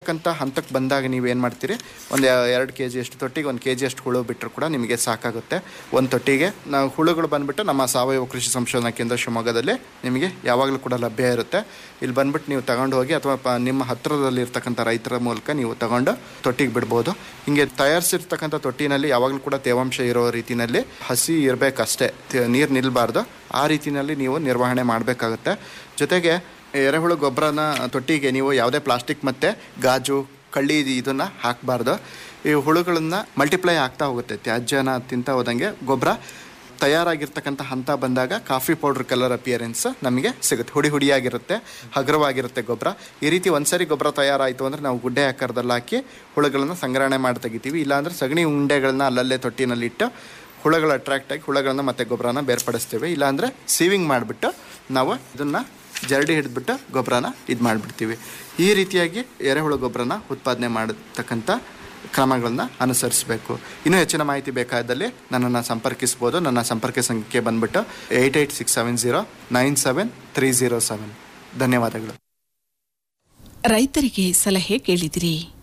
ಇರ್ತಕ್ಕಂಥ ಹಂತಕ್ಕೆ ಬಂದಾಗ ನೀವು ಏನು ಮಾಡ್ತೀರಿ ಒಂದು ಎರಡು ಕೆ ಜಿ ಅಷ್ಟು ತೊಟ್ಟಿಗೆ ಒಂದು ಕೆ ಜಿ ಅಷ್ಟು ಹುಳು ಬಿಟ್ಟರು ಕೂಡ ನಿಮಗೆ ಸಾಕಾಗುತ್ತೆ ಒಂದು ತೊಟ್ಟಿಗೆ ನಾವು ಹುಳುಗಳು ಬಂದ್ಬಿಟ್ಟು ನಮ್ಮ ಸಾವಯವ ಕೃಷಿ ಸಂಶೋಧನಾ ಕೇಂದ್ರ ಶಿವಮೊಗ್ಗದಲ್ಲಿ ನಿಮಗೆ ಯಾವಾಗಲೂ ಕೂಡ ಲಭ್ಯ ಇರುತ್ತೆ ಇಲ್ಲಿ ಬಂದ್ಬಿಟ್ಟು ನೀವು ತಗೊಂಡು ಹೋಗಿ ಅಥವಾ ಪ- ನಿಮ್ಮ ಹತ್ತಿರದಲ್ಲಿ ಇರ್ತಕ್ಕಂಥ ರೈತರ ಮೂಲಕ ನೀವು ತಗೊಂಡು ತೊಟ್ಟಿಗೆ ಬಿಡ್ಬೋದು ಹಿಂಗೆ ತಯಾರಿಸಿರ್ತಕ್ಕಂಥ ತೊಟ್ಟಿನಲ್ಲಿ ಯಾವಾಗಲೂ ಕೂಡ ತೇವಾಂಶ ಇರೋ ರೀತಿನಲ್ಲಿ ಹಸಿ ಇರಬೇಕಷ್ಟೇ ನೀರು ನಿಲ್ಲಬಾರ್ದು ಆ ರೀತಿಯಲ್ಲಿ ನೀವು ನಿರ್ವಹಣೆ ಮಾಡಬೇಕಾಗುತ್ತೆ ಜೊತೆಗೆ ಎರೆಹುಳು ಗೊಬ್ಬರನ ತೊಟ್ಟಿಗೆ ನೀವು ಯಾವುದೇ ಪ್ಲಾಸ್ಟಿಕ್ ಮತ್ತು ಗಾಜು ಕಳ್ಳಿ ಇದನ್ನು ಹಾಕಬಾರ್ದು ಈ ಹುಳುಗಳನ್ನು ಮಲ್ಟಿಪ್ಲೈ ಆಗ್ತಾ ಹೋಗುತ್ತೆ ತ್ಯಾಜ್ಯನ ತಿಂತಾ ಹೋದಂಗೆ ಗೊಬ್ಬರ ತಯಾರಾಗಿರ್ತಕ್ಕಂಥ ಹಂತ ಬಂದಾಗ ಕಾಫಿ ಪೌಡ್ರ್ ಕಲರ್ ಅಪಿಯರೆನ್ಸ್ ನಮಗೆ ಸಿಗುತ್ತೆ ಹುಡಿ ಹುಡಿಯಾಗಿರುತ್ತೆ ಹಗುರವಾಗಿರುತ್ತೆ ಗೊಬ್ಬರ ಈ ರೀತಿ ಒಂದ್ಸರಿ ಗೊಬ್ಬರ ತಯಾರಾಯಿತು ಅಂದರೆ ನಾವು ಗುಡ್ಡೆ ಆಕಾರದಲ್ಲಿ ಹಾಕಿ ಹುಳುಗಳನ್ನು ಸಂಗ್ರಹಣೆ ಮಾಡಿ ತೆಗಿತೀವಿ ಇಲ್ಲಾಂದರೆ ಸಗಣಿ ಉಂಡೆಗಳನ್ನ ಅಲ್ಲಲ್ಲೇ ತೊಟ್ಟಿನಲ್ಲಿಟ್ಟು ಹುಳುಗಳು ಅಟ್ರಾಕ್ಟ್ ಆಗಿ ಹುಳುಗಳನ್ನ ಮತ್ತೆ ಗೊಬ್ಬರನ ಬೇರ್ಪಡಿಸ್ತೇವೆ ಇಲ್ಲಾಂದರೆ ಸೀವಿಂಗ್ ಮಾಡಿಬಿಟ್ಟು ನಾವು ಇದನ್ನು ಜರಡಿ ಹಿಡಿದ್ಬಿಟ್ಟು ಗೊಬ್ಬರನ ಇದು ಮಾಡಿಬಿಡ್ತೀವಿ ಈ ರೀತಿಯಾಗಿ ಎರೆಹುಳು ಗೊಬ್ಬರನ ಉತ್ಪಾದನೆ ಮಾಡತಕ್ಕಂಥ ಕ್ರಮಗಳನ್ನ ಅನುಸರಿಸಬೇಕು ಇನ್ನೂ ಹೆಚ್ಚಿನ ಮಾಹಿತಿ ಬೇಕಾದಲ್ಲಿ ನನ್ನನ್ನು ಸಂಪರ್ಕಿಸ್ಬೋದು ನನ್ನ ಸಂಪರ್ಕ ಸಂಖ್ಯೆ ಬಂದ್ಬಿಟ್ಟು eight eight six seven zero nine seven three zero seven ಧನ್ಯವಾದಗಳು ರೈತರಿಗೆ ಸಲಹೆ ಕೇಳಿದಿರಿ